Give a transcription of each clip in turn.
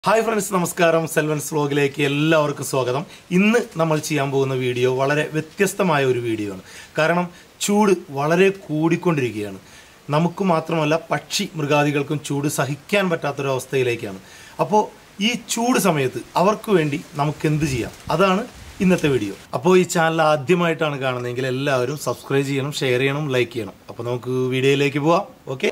hi friends നമസ്കാരം സെൽവൻസ് വ്ലോഗിലേക്ക് എല്ലാവർക്കും സ്വാഗതം ഇന്ന് നമ്മൾ ചെയ്യാൻ പോകുന്ന വീഡിയോ വളരെ വ്യത്യസ്തമായ ഒരു വീഡിയോ ആണ് കാരണം ചൂട് വളരെ കൂടിക്കൊണ്ടിരിക്കുകയാണ് നമുക്ക് മാത്രമല്ല പക്ഷി മൃഗാദികൾക്കും ചൂട് സഹിക്കാൻ പറ്റാത്തൊരവസ്ഥയിലേക്കാണ് അപ്പോൾ ഈ ചൂട് സമയത്ത് അവർക്ക് വേണ്ടി നമുക്ക് എന്ത് ചെയ്യാം അതാണ് ഇന്നത്തെ വീഡിയോ അപ്പോൾ ഈ ചാനൽ ആദ്യമായിട്ടാണ് കാണുന്നതെങ്കിൽ എല്ലാവരും സബ്സ്ക്രൈബ് ചെയ്യണം ഷെയർ ചെയ്യണം ലൈക്ക് ചെയ്യണം അപ്പോൾ നമുക്ക് വീഡിയോയിലേക്ക് പോവാം ഓക്കെ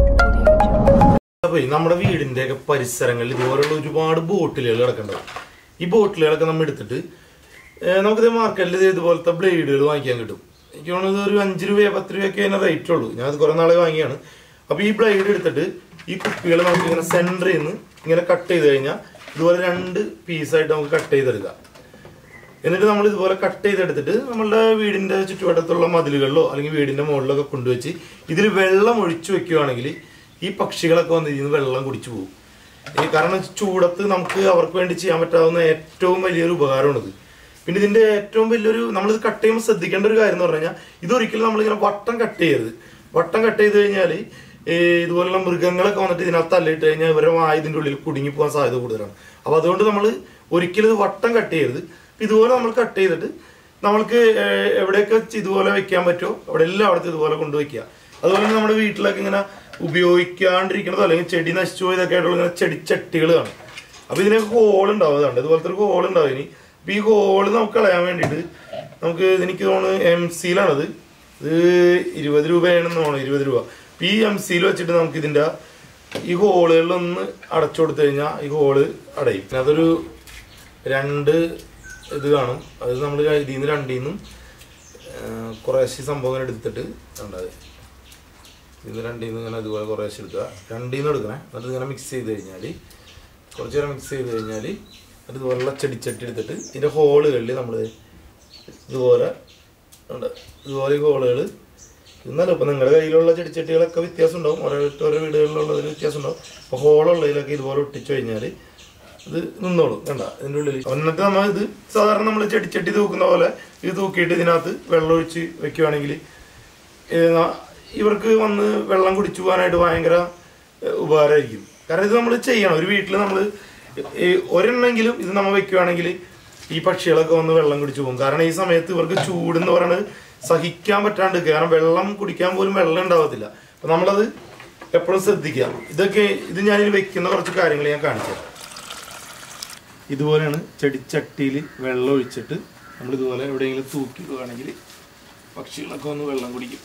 അപ്പൊ നമ്മുടെ വീടിന്റെ ഒക്കെ പരിസരങ്ങളിൽ ഇതുപോലുള്ള ഒരുപാട് ബോട്ടിലുകൾ കിടക്കേണ്ടത് ഈ ബോട്ടിലുകളൊക്കെ നമ്മൾ എടുത്തിട്ട് ഏഹ് നമുക്കിത് മാർക്കറ്റിൽ ഇതുപോലത്തെ ബ്ലേഡുകൾ വാങ്ങിക്കാൻ കിട്ടും എനിക്ക് തോന്നുന്നത് ഒരു അഞ്ച് രൂപയോ പത്ത് രൂപയൊക്കെ അതിന് റേറ്റ് ഉള്ളൂ ഞാൻ അത് കുറെ നാളെ വാങ്ങിയാണ് അപ്പൊ ഈ ബ്ലേഡ് എടുത്തിട്ട് ഈ കുപ്പികൾ നമുക്ക് ഇങ്ങനെ സെന്ററിൽ നിന്ന് ഇങ്ങനെ കട്ട് ചെയ്ത് കഴിഞ്ഞാൽ ഇതുപോലെ രണ്ട് പീസായിട്ട് നമുക്ക് കട്ട് ചെയ്തെടുക്കാം എന്നിട്ട് നമ്മൾ ഇതുപോലെ കട്ട് ചെയ്തെടുത്തിട്ട് നമ്മളുടെ വീടിന്റെ ചുറ്റുവട്ടത്തുള്ള മതിലുകളിലോ അല്ലെങ്കിൽ വീടിന്റെ മുകളിലൊക്കെ കൊണ്ടുവച്ച് ഇതിൽ വെള്ളം ഒഴിച്ചു വെക്കുകയാണെങ്കിൽ ഈ പക്ഷികളൊക്കെ വന്ന് ഇതിൽ നിന്ന് വെള്ളം കുടിച്ചു പോകും ഈ കാരണം ചൂടത്ത് നമുക്ക് അവർക്ക് വേണ്ടി ചെയ്യാൻ പറ്റാവുന്ന ഏറ്റവും വലിയൊരു ഉപകാരമാണിത് പിന്നെ ഇതിന്റെ ഏറ്റവും വലിയൊരു നമ്മളിത് കട്ട് ചെയ്യുമ്പോൾ ശ്രദ്ധിക്കേണ്ട ഒരു കാര്യം എന്ന് പറഞ്ഞു കഴിഞ്ഞാൽ ഇതൊരിക്കലും നമ്മളിങ്ങനെ വട്ടം കട്ട് ചെയ്യരുത് വട്ടം കട്ട് ചെയ്ത് കഴിഞ്ഞാൽ ഇതുപോലുള്ള മൃഗങ്ങളൊക്കെ വന്നിട്ട് ഇതിനകത്ത് തള്ളിയിട്ട് കഴിഞ്ഞാൽ ഇവരെ വായതിൻ്റെ ഉള്ളിൽ കുടുങ്ങി പോകാൻ സാധ്യത കൂടുതലാണ് അപ്പോൾ അതുകൊണ്ട് നമ്മൾ ഒരിക്കലും ഇത് വട്ടം കട്ട് ചെയ്യരുത് ഇതുപോലെ നമ്മൾ കട്ട് ചെയ്തിട്ട് നമ്മൾക്ക് ഏഹ്, എവിടെയൊക്കെ വെച്ച് ഇതുപോലെ വെക്കാൻ പറ്റുമോ അവിടെ എല്ലായിടത്തും ഇതുപോലെ കൊണ്ടുവയ്ക്കുക അതുപോലെ തന്നെ നമ്മുടെ വീട്ടിലൊക്കെ ഇങ്ങനെ ഉപയോഗിക്കാണ്ടിരിക്കുന്നതോ അല്ലെങ്കിൽ ചെടി നശിച്ചു പോയതൊക്കെ ആയിട്ടുള്ള ഇങ്ങനെ ചെടിച്ചട്ടികൾ കാണും അപ്പൊ ഇതിനൊക്കെ ഹോൾ ഉണ്ടാവും അതുകൊണ്ട് ഇതുപോലത്തെ ഒരു ഹോൾ ഉണ്ടാവും ഇനി അപ്പൊ ഈ ഹോള് നമുക്ക് കളയാൻ വേണ്ടിയിട്ട് നമുക്ക് എനിക്ക് തോന്നുന്നു എം സിയിലാണത് ഇത് ഇരുപത് രൂപയാണെന്ന് തോന്നുന്നു ഇരുപത് രൂപ അപ്പൊ ഈ എം സിയിൽ വെച്ചിട്ട് നമുക്ക് ഇതിന്റെ ഈ ഹോളുകളിലൊന്ന് അടച്ചു കൊടുത്തു കഴിഞ്ഞാൽ ഈ ഹോള് അടയും പിന്നെ അതൊരു രണ്ട് ഇത് കാണും അത് നമ്മൾ ഇതിൽ നിന്ന് രണ്ടിൽ നിന്നും കുറേശ്ശെ സംഭവം എടുത്തിട്ട് ഉണ്ടായത് ഇത് രണ്ടിൽ നിന്ന് ഇങ്ങനെ ഇതുപോലെ കുറേശ്ശെ എടുക്കുക രണ്ടിൽ നിന്ന് എടുക്കണേ എന്നിട്ട് ഇങ്ങനെ മിക്സ് ചെയ്ത് കഴിഞ്ഞാൽ കുറച്ച് നേരം മിക്സ് ചെയ്ത് കഴിഞ്ഞാൽ അത് ഇതുപോലുള്ള ചെടിച്ചട്ടി എടുത്തിട്ട് ഇതിൻ്റെ ഹോളുകളിൽ നമ്മൾ ഇതുപോലെ ഉണ്ട് ഇതുപോലെ ഈ ഹോളുകൾ എന്നാലും ഇപ്പം നിങ്ങളുടെ കയ്യിലുള്ള ചെടിച്ചട്ടികളൊക്കെ വ്യത്യാസം ഉണ്ടാവും ഓരോരുത്തർ ഓരോ വീടുകളിലുള്ളതിൽ വ്യത്യാസം ഉണ്ടാവും അപ്പോൾ ഹോളുള്ളതിലൊക്കെ ഇതുപോലെ ഒട്ടിച്ചു കഴിഞ്ഞാൽ ഇത് നിന്നോളും കണ്ട ഇതിൻ്റെ ഉള്ളിൽ എന്നിട്ട് നമ്മൾ ഇത് സാധാരണ നമ്മൾ ചെടിച്ചട്ടി തൂക്കുന്ന പോലെ ഇത് തൂക്കിയിട്ട് ഇതിനകത്ത് വെള്ളം ഒഴിച്ച് വെക്കുവാണെങ്കിൽ ഏഹ് ഇവർക്ക് വന്ന് വെള്ളം കുടിച്ചു പോകാനായിട്ട് ഭയങ്കര ഏഹ് ഉപകാരമായിരിക്കും കാരണം ഇത് നമ്മൾ ചെയ്യണം ഒരു വീട്ടിൽ നമ്മൾ ഒരെണ്ണെങ്കിലും ഇത് നമ്മൾ വെക്കുവാണെങ്കിൽ ഈ പക്ഷികളൊക്കെ വന്ന് വെള്ളം കുടിച്ചു പോകും കാരണം ഈ സമയത്ത് ഇവർക്ക് ചൂട് എന്ന് പറയുന്നത് സഹിക്കാൻ പറ്റാണ്ട് കാരണം വെള്ളം കുടിക്കാൻ പോലും വെള്ളം ഉണ്ടാവത്തില്ല അപ്പൊ നമ്മളത് എപ്പോഴും ശ്രദ്ധിക്കുക ഇതൊക്കെ ഇത് ഞാനിത് വെക്കുന്ന കുറച്ച് കാര്യങ്ങൾ ഞാൻ കാണിച്ചു തരാം ഇതുപോലെയാണ് ചെടിച്ചട്ടിയിൽ വെള്ളം ഒഴിച്ചിട്ട് നമ്മൾ ഇതുപോലെ എവിടെയെങ്കിലും തൂക്കിയിടുകയാണെങ്കിൽ പക്ഷികളൊക്കെ വന്ന് വെള്ളം കുടിക്കും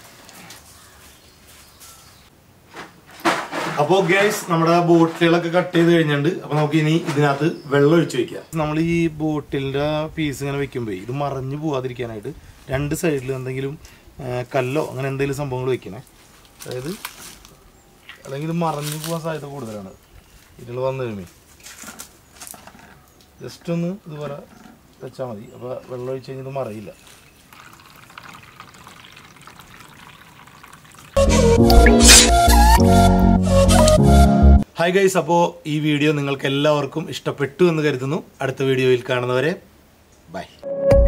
അപ്പോൾ ഗൈസ് നമ്മുടെ ബോട്ടിലുകളൊക്കെ കട്ട് ചെയ്ത് കഴിഞ്ഞിട്ടുണ്ട് അപ്പൊ നമുക്ക് ഇനി ഇതിനകത്ത് വെള്ളം ഒഴിച്ചു വെക്കാം നമ്മൾ ഈ ബോട്ടിലിന്റെ പീസ് ഇങ്ങനെ വെക്കുമ്പോൾ ഇത് മറഞ്ഞു പോവാതിരിക്കാനായിട്ട് രണ്ട് സൈഡിൽ എന്തെങ്കിലും ആ, കല്ലോ അങ്ങനെ എന്തെങ്കിലും സംഭവങ്ങൾ വെക്കണേ അതായത് അല്ലെങ്കിൽ ഇത് മറഞ്ഞു പോകാൻ സാധ്യത കൂടുതലാണ് ഇതിൽ വന്നു കഴിയുമ്പോൾ ജസ്റ്റ് ഒന്ന് ഇതുപോലെ വെച്ചാൽ മതി അപ്പോൾ വെള്ളം ഒഴിച്ച് കഴിഞ്ഞാൽ ഇത് മറയില്ല ഹായ് ഗൈസ് അപ്പോൾ ഈ വീഡിയോ നിങ്ങൾക്ക് എല്ലാവർക്കും ഇഷ്ടപ്പെട്ടു എന്ന് കരുതുന്നു അടുത്ത വീഡിയോയിൽ കാണുന്നവരെ ബൈ